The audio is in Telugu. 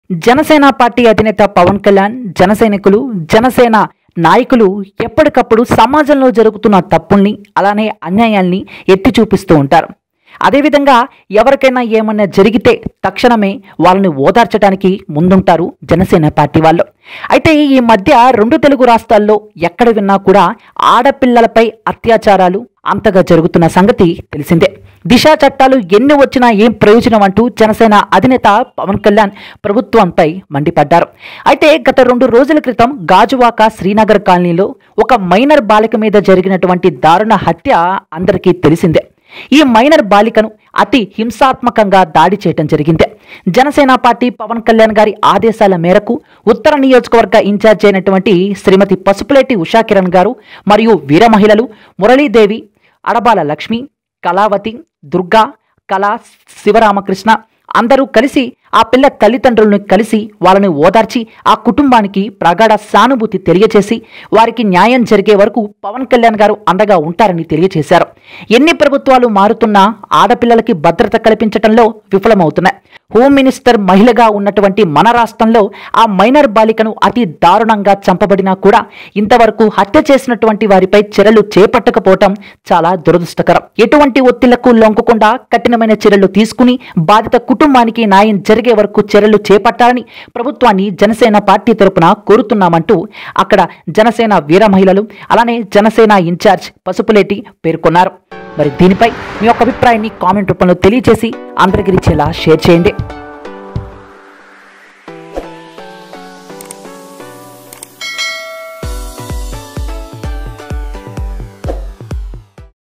జనసేన పార్టీ అధినేత పవన్ కళ్యాణ్ జన సైనికులు జనసేన నాయకులు ఎప్పటికప్పుడు సమాజంలో జరుగుతున్న తప్పుల్ని అలానే అన్యాయాల్ని ఎత్తి చూపిస్తూ ఉంటారు అదేవిధంగా ఎవరికైనా ఏమన్నా జరిగితే తక్షణమే వాళ్ళని ఓదార్చడానికి ముందుంటారు జనసేన పార్టీ వాళ్ళు అయితే ఈ మధ్య రెండు తెలుగు రాష్ట్రాల్లో ఎక్కడ విన్నా కూడా ఆడపిల్లలపై అత్యాచారాలు అంతగా జరుగుతున్న సంగతి తెలిసిందే దిశా చట్టాలు ఎన్ని వచ్చినా ఏం ప్రయోజనం అంటూ జనసేన అధినేత పవన్ కళ్యాణ్ ప్రభుత్వంపై మండిపడ్డారు అయితే గత రెండు రోజుల క్రితం గాజువాక శ్రీనగర్ కాలనీలో ఒక మైనర్ బాలిక మీద జరిగినటువంటి దారుణ హత్య అందరికీ తెలిసిందే ఈ మైనర్ బాలికను అతి హింసాత్మకంగా దాడి చేయటం జరిగింది జనసేన పార్టీ పవన్ కళ్యాణ్ గారి ఆదేశాల మేరకు ఉత్తర నియోజకవర్గ ఇన్ఛార్జ్ అయినటువంటి శ్రీమతి పసుపులేటి ఉషాకిరణ్ గారు మరియు వీర మహిళలు మురళీదేవి అడబాల లక్ష్మి కళావతి దుర్గా కళా శివరామకృష్ణ అందరూ కలిసి ఆ పిల్ల తల్లిదండ్రులను కలిసి వాళ్ళని ఓదార్చి ఆ కుటుంబానికి ప్రగాఢ సానుభూతి తెలియచేసి వారికి న్యాయం జరిగే వరకు పవన్ కళ్యాణ్ గారు అండగా ఉంటారని తెలియజేశారు ఎన్ని ప్రభుత్వాలు మారుతున్నా ఆడపిల్లలకి భద్రత కల్పించటంలో విఫలమవుతున్నాయి హోమ్ మినిస్టర్ మహిళగా ఉన్నటువంటి మన రాష్ట్రంలో ఆ మైనర్ బాలికను అతి దారుణంగా చంపబడినా కూడా ఇంతవరకు హత్య చేసినటువంటి వారిపై చర్యలు చేపట్టకపోవటం చాలా దురదృష్టకరం ఎటువంటి ఒత్తిళ్లకు లొంగకుండా కఠినమైన చర్యలు తీసుకుని బాధిత కుటుంబానికి న్యాయం జరిగే వరకు చర్యలు చేపట్టాలని ప్రభుత్వాన్ని జనసేన పార్టీ తరపున కోరుతున్నామంటూ అక్కడ జనసేన వీర మహిళలు అలానే జనసేన ఇన్ఛార్జ్ పసుపులేటి పేర్కొన్నారు మరి దీనిపై మీ యొక్క అభిప్రాయాన్ని కామెంట్ రూపంలో తెలియజేసి అందరికీ ఇచ్చేలా షేర్ చేయండి